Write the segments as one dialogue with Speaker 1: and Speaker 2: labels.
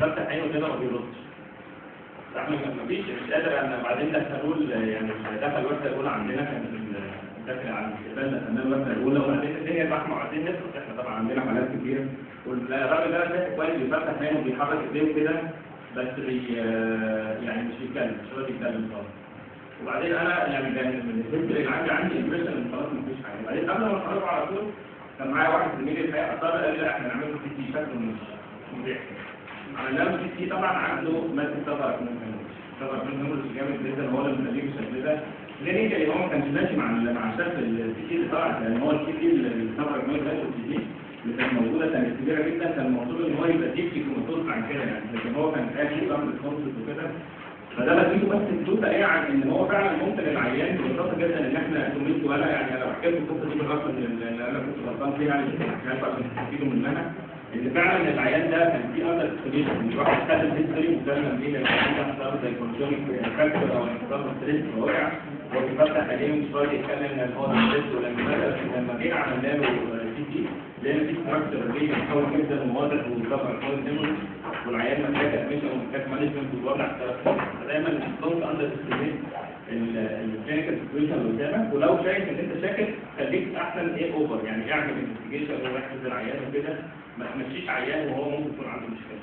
Speaker 1: بفتح عينه كده ما بيردش احنا ما فيش مش قادر انا بعدين دخلوه ال- يعني دخل الوحده الاولى عندنا كان في ال- داخل على الاستقبال دخلنا الوحده الاولى وبعدين الدنيا زحمه وبعدين ندخل احنا طبعا عندنا حالات كتير والراجل ده شايف كويس بيفتح عينه وبيحرك ايديه كده بس بي يعني مش بيتكلم مش راضي يتكلم خالص وبعدين انا يعني كان من الهيستوري اللي عندي عندي امبريشن خلاص مفيش حاجه بعدين قبل ما اتخرج على طول كان معايا واحد زميلي الحقيقه اصر قال لي احنا نعمل له سي تي شكله مش مريح عملنا له سي تي طبعا عنده ماده سفر من سفر من هيموريج جامد جدا هو اللي مخليه بالشكل ده كلينيكالي هو ما كانش ماشي مع ال- مع شكل السي تي اللي طلع لان هو السي تي اللي سفر من السي تي اللي كانت موجوده كانت كبيره جدا كان المفروض ان هو يبقى ديب كوماتوز عن كده يعني لكن هو كان قاعد قبل الكونسبت وكده فده بديله بس فلوس ايه عن ان هو فعلا ممكن العيان ببساطه جدا ان احنا كوميت ولا يعني انا بحكي لكم القصه دي بالرغم من اللي انا كنت غلطان فيها يعني مش عارف عشان تستفيدوا منها ان فعلا العيان ده كان في اندر ستريشن الواحد خد الهيستوري وكان ليه لان عنده حصل زي كونجونيك فاكتور او انفصال ستريس وقع هو بيفتح عليه مش راضي يتكلم ان هو ستريس ولما بدأ لما جينا عملنا له سي تي لان في ستراكشر ريلي محاول جدا وواضح وطبعا هو النمر والعيان محتاج ادميشن ومحتاج مانجمنت والوضع اختلف فدايما دونت اندر استيميت الكلينيكال سيتويشن اللي قدامك ولو شايف ان انت شاكك خليك احسن ايه اوفر يعني اعمل انفستيجيشن وركز العيان وكده ما تمشيش عيان وهو ممكن يكون عنده مشكله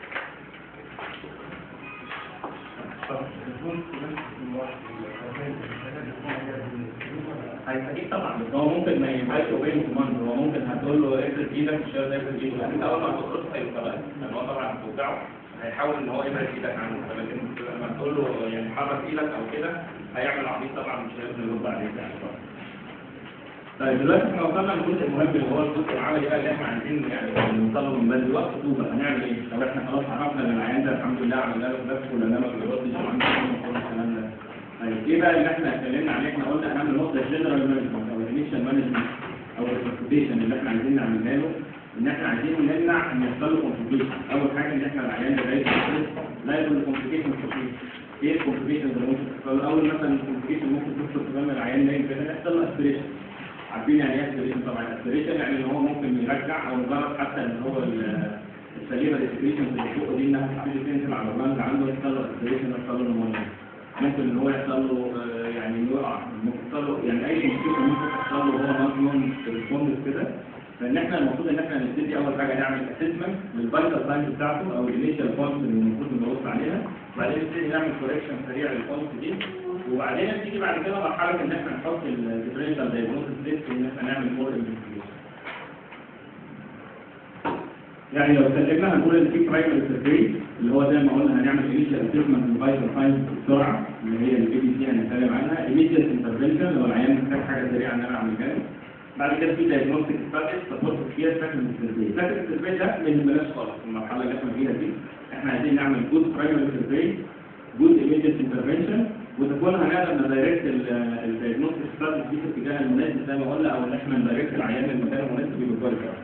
Speaker 1: هيستجيب طبعا بس هو ممكن ما يبقاش اوبين كوماند هو ممكن هتقول له افرد ايدك مش هيقدر يفرد ايده لكن اول ما تقول له هيبقى بقى لان هو طبعا هتوجعه هيحاول ان هو يبعد ايدك عنه لكن لما تقول له يعني حرك ايدك او كده هيعمل عبيط طبعا مش هيقدر يرد عليك يعني طبعا. طيب دلوقتي احنا وصلنا للجزء المهم اللي هو الجزء العملي بقى اللي احنا عايزين يعني نوصله من بدري وقت طوبه هنعمل ايه؟ طب احنا خلاص عرفنا ان العيان ده الحمد لله عملنا له نفسه ولا ما بيردش وعنده كل الكلام ده طيب ايه بقى اللي احنا اتكلمنا عليه احنا قلنا اهم نقطه الجنرال مانجمنت او الانيشال مانجمنت او الريكومنديشن اللي احنا عايزين نعملها له ان احنا عايزين نمنع ان يحصل له كومبليكيشن اول حاجه ان احنا العيان ده جاي لا يكون كومبليكيشن خطير ايه الكومبليكيشن اللي ممكن تحصل اول مثلا الكومبليكيشن ممكن تحصل في العيان نايم كده يحصل له اسبريشن عارفين يعني ايه اسبريشن طبعا اسبريشن يعني ان هو ممكن يرجع او مجرد حتى ان هو ال- السليمه الاسبريشن اللي فوق دي انها تبتدي تنزل على الرمل عنده يحصل له اسبريشن يحصل له نمونيا ممكن ان هو يحصل له آه، يعني يقع ممكن يحصل له يعني اي مشكله ممكن تحصل له وهو نون ريسبوندس كده فان احنا المفروض ان احنا نبتدي اول حاجه نعمل اسسمنت للفايتال ساينز بتاعته او الانيشال بوينت اللي المفروض نبص عليها وبعدين نبتدي نعمل كوريكشن سريع للبوينت دي وبعدين نبتدي بعد كده مرحله ان احنا نحط الديفرنشال دايجنوستس ليست ان احنا نعمل مور انفستيجيشن يعني لو اتكلمنا هنقول ان في برايمري سيرفي اللي هو زي ما قلنا هنعمل انيشال اسسمنت للفايتال ساينز بسرعه اللي هي الاي بي سي هنتكلم عنها ايميديت انترفنشن لو العيان محتاج حاجه سريعه ان انا اعمل كده بعد كده في دايجنوستيك ستاديز سبورت فيها سكند سيرفي سكند سيرفي ده ما يهمناش خالص في المرحله اللي احنا فيها دي احنا عايزين نعمل جود برايمري سيرفي جود ايميديت انترفنشن وتكون هنقدر ندايركت الدايجنوستيك ستاديز دي في الاتجاه المناسب زي ما قلنا او ان احنا ندايركت العيان للمكان المناسب يبقى كويس أوي.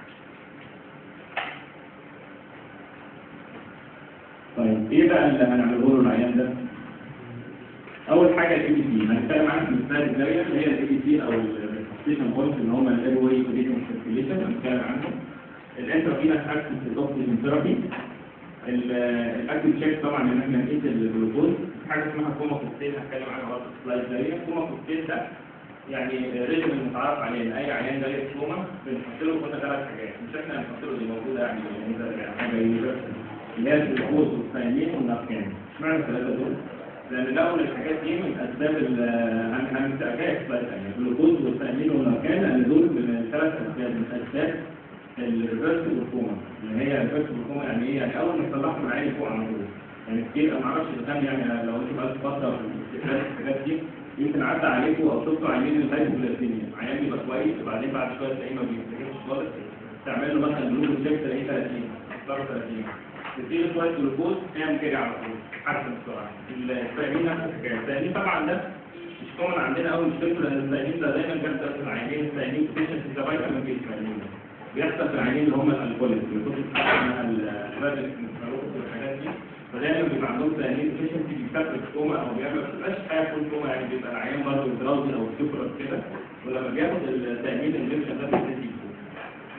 Speaker 1: طيب ايه بقى اللي هنعمله له العيان ده؟ اول حاجه الاي بي سي هنتكلم عنها في السلايد الجايه اللي هي الاي بي سي او الستيشن بوينت اللي هم الاير واي كوديشن سيركيليشن هنتكلم عنهم الانترافينس اكسس اوكسجين ثيرابي الاكل تشيك طبعا ان احنا نقيس الجلوكوز في حاجه اسمها كوما كوكتيل هتكلم عنها برضه في السلايد الجايه كوما كوكتيل ده يعني ريجم المتعارف عليه ان اي عيان جاي في كوما بنحط له كنا ثلاث حاجات مش احنا هنحط له دي موجوده يعني يعني حاجه يونيفرسال اللي هي الجلوكوز والثيامين والناركان اشمعنى الثلاثه دول؟ لان لقوا ان الحاجات دي من اسباب هنتأكد بس يعني الجلوكوز والثيامين والناركان لان دول من ثلاث اسباب من اسباب الريفرس والكوما اللي هي الريفرس والكوما يعني ايه؟ يعني اول ما يصلحوا العين فوق على طول يعني كتير انا ما اعرفش اذا كان يعني لو انتوا بقالكم فتره في الاستخدام الحاجات دي يمكن عدى عليكم او شفتوا عينين الهايبوغليسيميا عيان يبقى كويس وبعدين بعد شويه تلاقيه ما بيستجيبش خالص تعمل له مثلا جلوكوز تشيك تلاقيه 30 30 تديله شويه جلوكوز تعمل كده على طول حسن بسرعه الثيامين نفس الحكايه الثيامين طبعا ده مش كومن عندنا قوي مشكلته لان الثيامين ده دايما بيحصل في العينين الثيامين ديفيشنسي ده فيتامين بي الثيامين بيحصل في العينين اللي هم الالكوليك اللي كنت بتسمعها الراديك والحاجات دي فدايما بيبقى عندهم ثيامين ديفيشنسي بيسبب كوما او بيعمل ما بتبقاش حاجه فول كوما يعني بيبقى العيان برضه دراوزي او سكر كده ولما بياخد الثيامين الانجكشن ده بيبتدي يفوق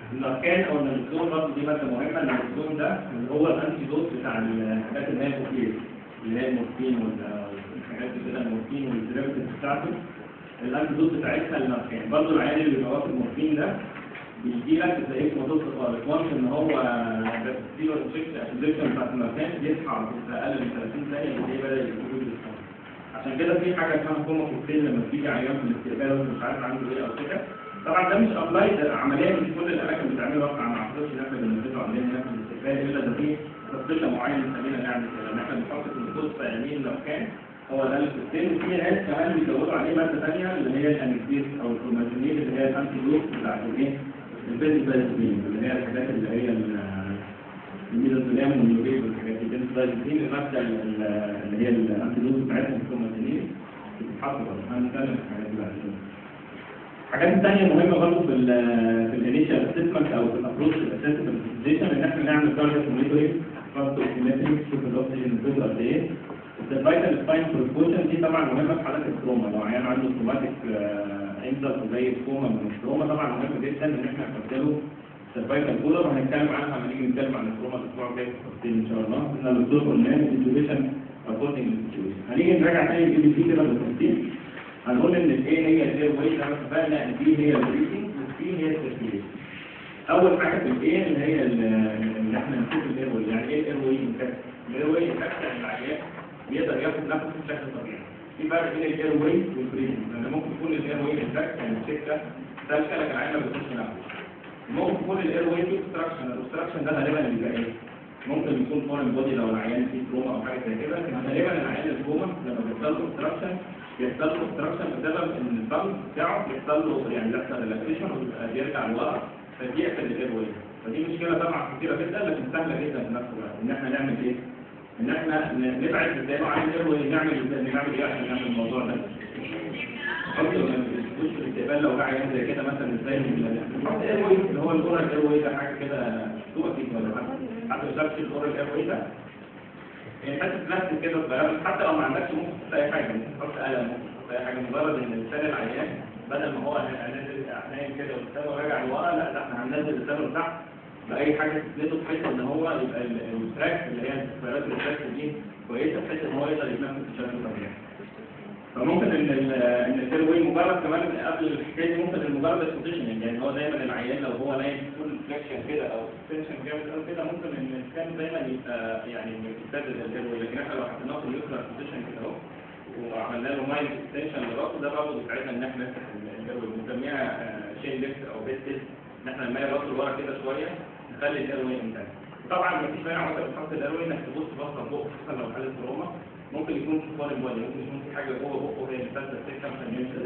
Speaker 1: الاركان او النيتروجين برضه دي ماده مهمه النيتروجين ده اللي هو الانتي دوت بتاع الحاجات اللي هي الكوكيز اللي هي المورفين والحاجات دي كده المورفين والديريفيتيف بتاعته الانتي دوت بتاعتها الاركان برضه العيان اللي بيبقى واخد مورفين ده بيجي لك تلاقيه في موضوع خالص وانس ان هو بكتيريا انفكشن بتاعت المكان يصحى على طول في اقل من 30 ثانيه بتلاقيه بدا يقول عشان كده في حاجه اسمها كوما كوكتيل لما بتيجي عيان في الاستقبال وانت مش عارف عنده ايه او كده طبعا ده مش ابلاي ده عمليا مش كل الاماكن بتعمله واقع ما اعتقدش ان احنا بننفذه عندنا هنا في الاستقبال الا ده في تفصيله معينه خلينا نعمل كده ان احنا بنحط الجلوكوز في يمين لو كان هو ده الكوكتيل وفي ناس كمان بيزودوا عليه ماده ثانيه اللي هي الانكسيس او الكروماتينيز اللي هي الانتي دوت بتاعت الايه البنزودايزين اللي هي الحاجات اللي هي الميزوزولام والنيوبيل والحاجات دي البنزودايزين الماده اللي هي الانتي دوت بتاعتهم الكروماتينيز بتتحط برضه هنتكلم في الحاجات دي بعد كده الحاجات الثانية مهمة برضه في ال في الانيشال اسسمنت او في الابروش الاسيستيشن ان احنا نعمل تارجت مونيتورنج فاست اوكسيمتريك شوف الاكسجين بتوصل قد ايه الفيتال سباين بروبوشن دي طبعا مهمة في حالات التروما لو عيان عنده تروماتيك انسر زي الكوما من التروما طبعا مهم جدا ان احنا نحط له سيرفايكال كولر وهنتكلم عنها لما نيجي نتكلم عن التروما الاسبوع الجاي في التفصيل ان شاء الله قلنا الدكتور قلنا الانتوبيشن اكوردنج للسيتويشن هنيجي نراجع تاني الاي بي سي كده بالتفصيل هنقول ان الايه هي الاير واي زي ما اتفقنا ان دي هي البريثنج والسي هي السيركيليشن اول حاجه في الايه اللي هي اللي احنا نشوف الاير واي يعني ايه الاير واي انفكت الاير واي انفكت يعني العيان بيقدر ياخد نفسه بشكل طبيعي في فرق بين الاير واي والبريثنج لان ممكن تكون الاير واي انفكت يعني سكه سالكه لكن العيان ما بيخش نفسه ممكن تكون الاير واي في اوبستراكشن الاوبستراكشن ده غالبا اللي بيبقى ايه ممكن يكون فورن بودي لو العيان فيه تروما او حاجه زي كده لكن غالبا العيان التروما لما بيحصل له اوبستراكشن بيحصل له اوبستراكشن بسبب ان البنك بتاعه بيحصل له يعني بيحصل ريلاكسيشن وبيرجع لورا فبيقفل الاير واي فدي مشكله طبعا كتيره جدا لكن سهله جدا في نفس الوقت ان احنا نعمل ايه؟ ان احنا نبعد ازاي لو عايز اير واي نعمل ازاي نعمل ايه عشان نعمل الموضوع ده؟ نحط وش الاستقبال لو عيان زي كده مثلا ازاي نحط اير واي اللي هو الاورال اير واي ده حاجه كده مكتوبه اكيد ولا حد حد ما شافش الاورال اير واي ده يعني حته بلاستيك كده صغيره حتى لو ما عندكش ممكن تحط اي حاجه ممكن تحط قلم ممكن تحط اي حاجه مجرد ان لسان العيان بدل ما هو هننزل نايم كده ولسانه راجع لورا لا ده احنا هننزل لسانه لتحت باي حاجه تسنده بحيث ان هو يبقى التراك اللي هي الفيروس التراك دي كويسه بحيث ان هو يقدر يتنفس بشكل طبيعي فممكن ان ال ان التيروي مجرد كمان قبل الحكايه دي ممكن المجرد البوزيشن يعني هو دايما العيان لو هو نايم فول فليكشن كده او اكستنشن جامد او كده ممكن ان الكان دايما يبقى يعني يستدل التيروي لكن احنا لو حطيناه في اليوكلر بوزيشن كده اهو وعملنا له مايند اكستنشن لراسه ده برضه بيساعدنا ان احنا نفتح التيروي بنسميها شين ليفت او بيت تيست ان احنا نميل راسه لورا كده شويه نخلي التيروي انتاج طبعا مفيش مانع وانت بتحط التيروي انك تبص بصه فوق خصوصا لو حاله تروما ممكن يكون في فورين بودي ممكن يكون في حاجه جوه بقه وهي الفلتة السكه عشان يمشي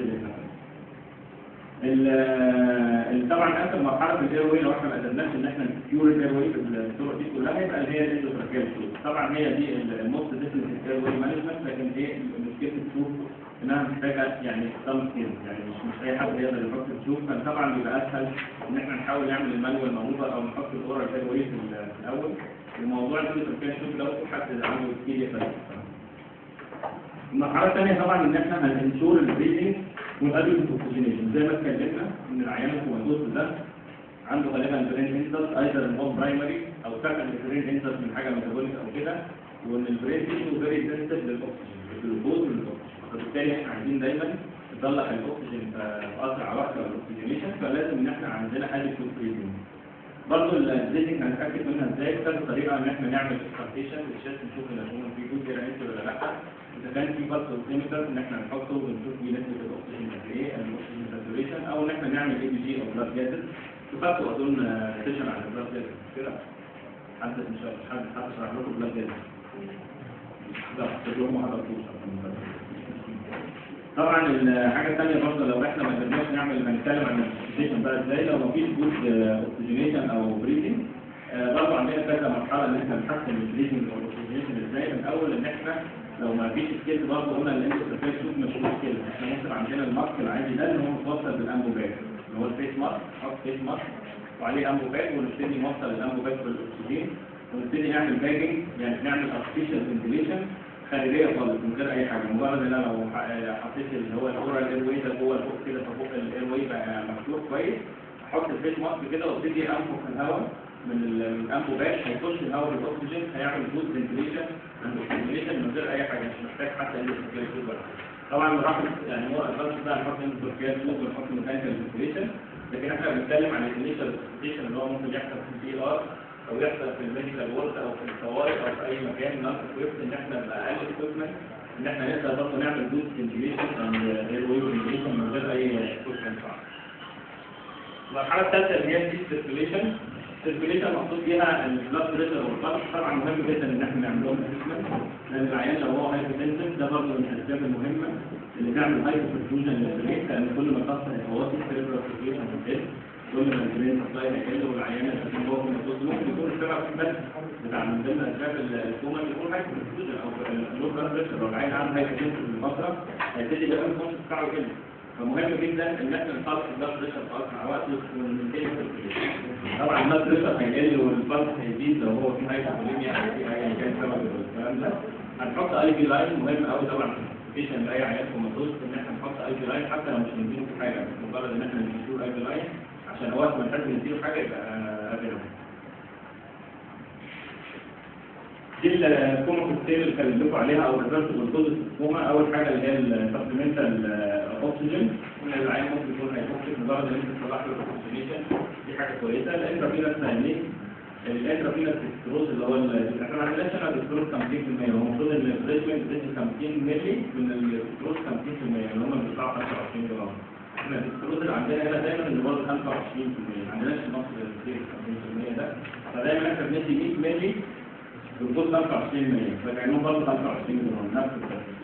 Speaker 1: ال طبعا اخر مرحله في الاير واي لو احنا ما قدرناش ان احنا نكيور الاير واي في الطرق دي كلها يبقى اللي هي الاندوتراكيال طبعا هي دي الموست ديفنس الاير واي مانجمنت لكن هي مشكله التشوف انها محتاجه يعني سم سكيل يعني مش مش اي حد يقدر يحط التشوف فطبعا بيبقى اسهل ان احنا نحاول نعمل المانوال مانوفر او نحط الاورال اير واي في الاول وموضوع الاندوتراكيال شوف لو في حد عنده سكيل يقدر المرحلة الثانية طبعا ان احنا هننشور البريدنج والادوية الاكسجينيشن زي ما اتكلمنا ان العيان الكوماتوز ده عنده غالبا برين انسرت ايضا ان هو برايمري او سكند برين انسرت من حاجة ميتابوليك او كده وان البرين تيشو فيري سنسيتيف للاكسجين للجلوكوز والاكسجين فبالتالي احنا عايزين دايما نطلع الاكسجين في اسرع وقت الاكسجينيشن فلازم ان احنا عندنا ادوية بريدنج برضه البريدنج هنتاكد منها ازاي كذا طريقه ان احنا نعمل اكسبتيشن للشات نشوف اذا هو في جزء جرانيت ولا لا اذا كان في بلس اوكسيمتر ان احنا نحطه ونشوف فيه نسبه الاكسجين قد ايه الاكسجين ساتوريشن او ان احنا نعمل اي بي جي او بلاد جازز وخدتوا اظن سيشن على البلاد جازز كده حد مش حد حد شرح لكم بلاد جازز لا تجربوا ما حضرتوش طبعا الحاجه الثانيه برضه لو احنا ما قدرناش نعمل هنتكلم عن الاكسجينيشن بقى ازاي لو مفيش جود اوكسجينيشن او بريدنج برضه عندنا كذا مرحله ان احنا نحسن البريدنج او الاكسجينيشن ازاي من اول ان احنا لو ما فيش سكيل برضه قلنا ان انت تفكر شوف مش مشكله احنا ممكن عندنا الماسك العادي ده اللي هو متوصل بالانبو باك اللي هو الفيس ماسك نحط فيس ماسك وعليه انبو باك ونبتدي نوصل الانبو باك بالاكسجين ونبتدي نعمل باجنج يعني نعمل ارتفيشال فنتيليشن خارجيه خالص من غير اي حاجه مجرد ان انا لو حطيت اللي هو الاورال اير واي ده جوه الفوق كده فوق الاير واي بقى مفتوح كويس احط الفيس ماسك كده وابتدي انفخ الهواء من ال- من انفو باك هيخش الهواء بالاكسجين هيعمل جود فنتليشن اند اوكسجينيشن من غير اي حاجه مش محتاج حتى اند سيركيوليشن ولا حاجة. طبعا راح يعني هو الفرق ده هنحط اند سيركيوليشن ونحط ميكانيكال فنتليشن لكن احنا بنتكلم عن الانيشال سيركيوليشن اللي هو ممكن يحصل في البي ار او يحصل في الميديكال وورد او في الطوارئ او في اي مكان ناقص اكويبت ان احنا باقل اكويبمنت ان احنا نقدر برضه نعمل جود فنتليشن اند اير واي فنتليشن من غير اي اكويبمنت صعب. المرحلة الثالثة اللي هي السيركيوليشن السيركيوليشن مقصود بيها البلاد بريشر والضغط طبعا مهم جدا ان احنا نعمل لهم اسسمنت لان العيان لو هو هايبوتنسن ده برضه من الاسباب المهمه اللي تعمل هايبوبرفيوجن للبرين لان كل ما الضغط هيتواصل سيريبرال سيركيوليشن هتقل كل ما البرين سبلاي هيقل والعيان هيكون جوه من الصوت ممكن يكون السبب بس بتاع من ضمن اسباب الكوما يكون هايبوبرفيوجن او اللو بلاد بريشر لو العيان عنده هايبوتنسن في الفتره هيبتدي يبقى الكونس بتاعه يقل فمهم جدا ان احنا نخلص البلاد بريشر في اسرع وقت وننتهي طبعا البلاد بريشر هيقل والبلس هيزيد لو هو في هايبوكوليميا او في اي كان سبب الكلام ده هنحط اي بي لاين مهم قوي طبعا في الكوميونيكيشن لاي عيان كوماتوز ان احنا نحط اي بي لاين حتى لو مش هنديله في حاجه بس مجرد ان احنا نديله اي بي لاين عشان وقت ما نحب نديله حاجه يبقى قابل دي الكوما كوكتيل اللي كلمتكم عليها او ريفرسبل دوز كوما اول حاجه اللي هي السبلمنتال اوكسجين العين ممكن يكون هيفوكس مجرد ان انت تصلح له الاكسجينيشن دي حاجه كويسه الانترافينس ساينين الانترافينس ديستروز اللي هو ال- احنا ما عندناش انا ديستروز 50% هو المفروض ان الريتمنت بتدي 50 مللي من الديستروز 50% اللي هم بيطلعوا 25 جرام احنا الديستروز اللي عندنا هنا دايما اللي برضه 25% ما عندناش في مصر كتير 50% ده فدايما احنا بندي 100 مللي بالضبط 25 مليون فكانهم برضه 25 جرام نفس الترتيب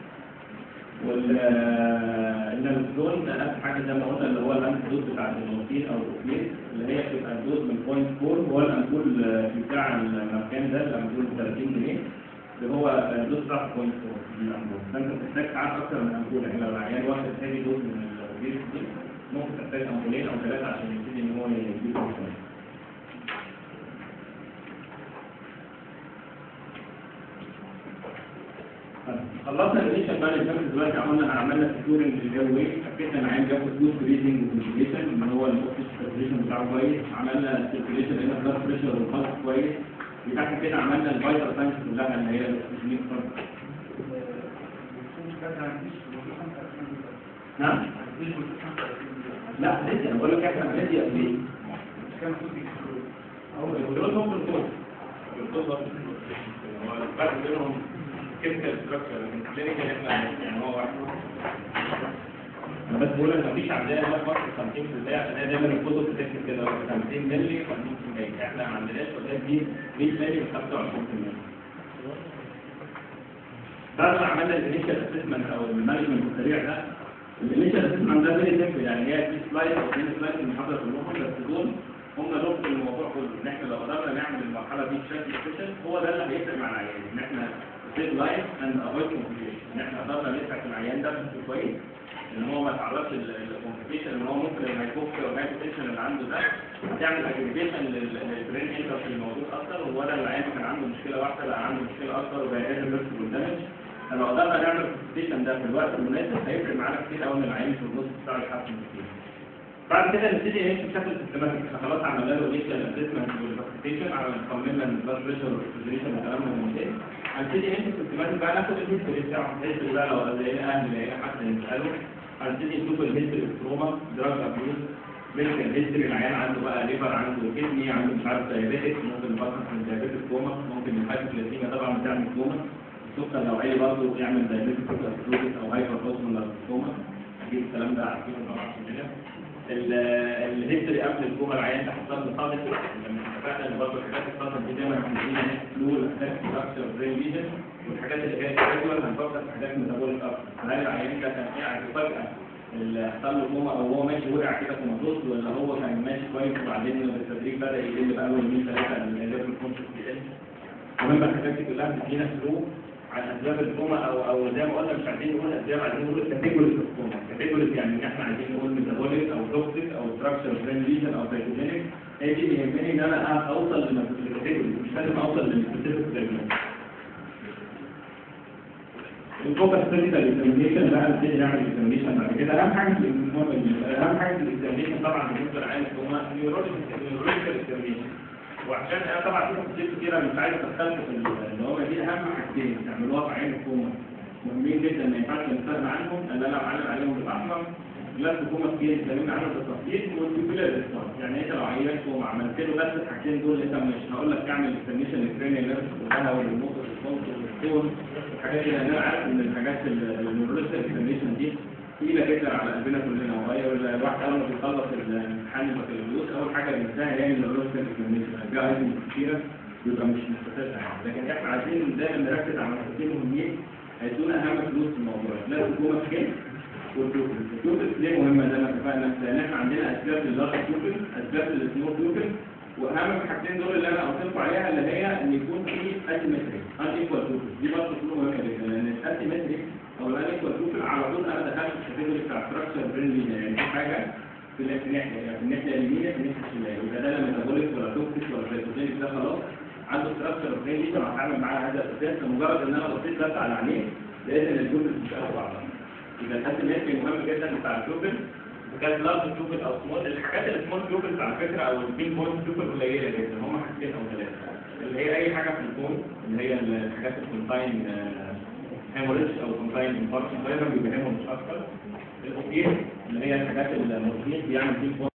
Speaker 1: والنالوكسون ده نفس حاجه زي ما قلنا اللي هو الانتيدوت بتاع المورفين او الاوكليت اللي هي بتبقى الدوز من 0.4 هو الامبول بتاع المكان ده الامبول ب 30 جنيه اللي هو الدوز بتاع 0.4 من الامبول فانت بتحتاج ساعات اكتر من امبول يعني لو العيان واخد هيفي دوز من الاوكليت دي ممكن تحتاج امبولين او ثلاثه عشان يبتدي ان هو يجيب شويه خلصنا الانيشال مانجمنت دلوقتي عملنا عملنا سكيورنج للجو ويت اكدنا معاه بياخد جود بريزنج وفنتيليشن ان هو الاوكسجين سيركيليشن بتاعه كويس عملنا سيركيليشن لقينا بلاد بريشر والبلس كويس يبقى كده عملنا الفيتال ساينس كلها اللي هي الاكسجين نعم لا لسه انا بقول لك احنا بندي قد ايه؟ هو الجلوكوز هو الجلوكوز الجلوكوز هو هو الفرق بينهم كيميكال ستراكشر لكن كلينيكال احنا يعني هو واحد انا بس بقول ان مفيش عندنا هنا في مصر 50% عشان هي دايما الكتب بتكتب كده 50 مللي و50% احنا ما عندناش وده دي 100 مللي و 25% بعد ما عملنا الانيشال اسسمنت او المانجمنت السريع ده الانيشال اسسمنت ده فيري سيمبل يعني هي في سلايد او اثنين سلايد من المحاضره كلهم بس دول هم نقطه الموضوع كله ان احنا لو قدرنا نعمل المرحله دي بشكل efficient هو ده اللي هيفرق مع العيان ان احنا سيف لايف اند افويد كومبليكيشن ان احنا قدرنا نسعف العيان ده بشكل كويس ان هو ما يتعرضش للكومبليكيشن ان هو ممكن الهايبوكس او الهايبوتنشن اللي عنده ده هتعمل اجريجيشن للبرين انترس الموجود اكتر ولا العيان كان عنده مشكله واحده بقى عنده مشكله اكتر وبقى قادر يرسل والدمج لو قدرنا نعمل الكومبليكيشن ده في الوقت المناسب هيفرق معانا كتير قوي ان العيان في النص بتاعه يتحسن كتير بعد كده نبتدي نمشي بشكل سيستماتيك احنا خلاص عملنا له انيشال اسسمنت والفاسيليتيشن على طمنا البلاد بريشر والاكسجينيشن والكلام ده من كده هنبتدي نمشي سيستماتيك بقى ناخد الهيستوري بتاعه الهيستوري بقى لو لقينا اهل لقينا حد نساله هنبتدي نشوف الهيستوري تروما دراج ابيوز ميديكال هيستوري العيان عنده بقى ليفر عنده كدني عنده مش عارف دايابيتك ممكن يفكر في الدايابيتك كوما ممكن الهايبوكلاسيميا طبعا بتعمل كوما السكر لو عالي برضه يعمل دايابيتك او هايبر اوزمولار كوما اكيد الكلام ده عارفينه طبعا كلنا الهيستوري قبل الكوما العيان ده حصل له صادق لما اتفقنا ان برضه الحاجات الصادق دي دايما بتدينا فلو الاساس ستراكشر برين ليجن والحاجات اللي هي جدول هنفكر في حاجات ميتابوليك اكتر فهل العيان ده كان قاعد فجاه اللي حصل له كوما او هو ماشي وقع كده في مضغوط ولا هو كان ماشي كويس وبعدين بالتدريج بدا يقل بقى اول يومين ثلاثه الليفل كونشس يقل المهم الحاجات دي كلها بتدينا فلو عن اسباب الكوما او او زي ما قلنا مش عايزين نقول اسباب عايزين نقول كاتيجوريز في الكوما كاتيجوريز يعني ان احنا عايزين نقول ميتابوليك او توكسيك او ستراكشر برين ليجن او سايكوجينيك هي دي اللي يهمني ان انا اوصل للكاتيجوريز مش لازم اوصل للسبيسيفيك دايجنوز الفوكس فيزيكال اكزامينيشن بقى نبتدي نعمل اكزامينيشن بعد كده اهم حاجه في المهم- اهم حاجه في الاكزامينيشن طبعا بالنسبه للعيان هو النيورولوجيكال اكزامينيشن وعشان انا طبعا في تفاصيل كتيره مش عايز ادخلكم في ال- اللي هو دي اهم حاجتين تعملوها في عين الكوما مهمين جدا ما ينفعش نستغنى عنهم ان انا معلم عليهم بالاحمر لا الحكومه كتير اتكلمنا عنهم بالتفصيل والكفيله الاتصال يعني انت لو عينت كوما عملت له بس الحاجتين دول انت مش هقول لك تعمل اكزامينشن للكرينيال اللي كلها والموتور ريسبونس والستون الحاجات دي لان انا عارف ان الحاجات النيورولوجيكال اكزامينشن دي تقيله جدا على قلبنا كلنا وهي الواحد اول ما بيخلص الامتحان البكالوريوس اول حاجه بينساها هي النيورولوجيكال اكزامينشن الجا ايتمز كتيره بيبقى مش مستفادها يعني لكن احنا عايزين دايما نركز على نقطتين مهمين هيدونا اهم فلوس في الموضوع لا الحكومه سكيل والتوكل التوكل ليه مهمه زي ما اتفقنا لان احنا عندنا اسباب للارج توكل اسباب للسمول توكل واهم الحاجتين دول اللي انا قلت لكم عليها اللي هي ان يكون في اسيمتري ان ايكوال توكل دي برضه تكون مهمه جدا لان الاسيمتري او الان ايكوال توكل على طول انا دخلت في الكاتيجوري بتاع ستراكشر برين يعني في حاجه في ال- في الناحيه يعني في الناحيه اليمين في الناحيه الشمال يبقى ده لا ميتابوليك ولا توكسيك ولا فيتوجينيك ده خلاص عنده ستراكشر برين ليجن هتعامل معاه هذا الاساس فمجرد ان انا بصيت بس على عينيه لقيت ان الجمل بتشتغل بعضها يبقى الاسيمتري مهم جدا بتاع التوكل وكان لارج توكل او سمول الحاجات السمول توكلز على فكره او البين بوينت توكل قليله جدا هم حاجتين او ثلاثه اللي هي اي حاجه في الكون اللي هي الحاجات الكونتاين هيموريدج او كونتاين انفاركشن غالبا بيبقى مش اكتر الاوكيل اللي هي الحاجات المورفين بيعمل بين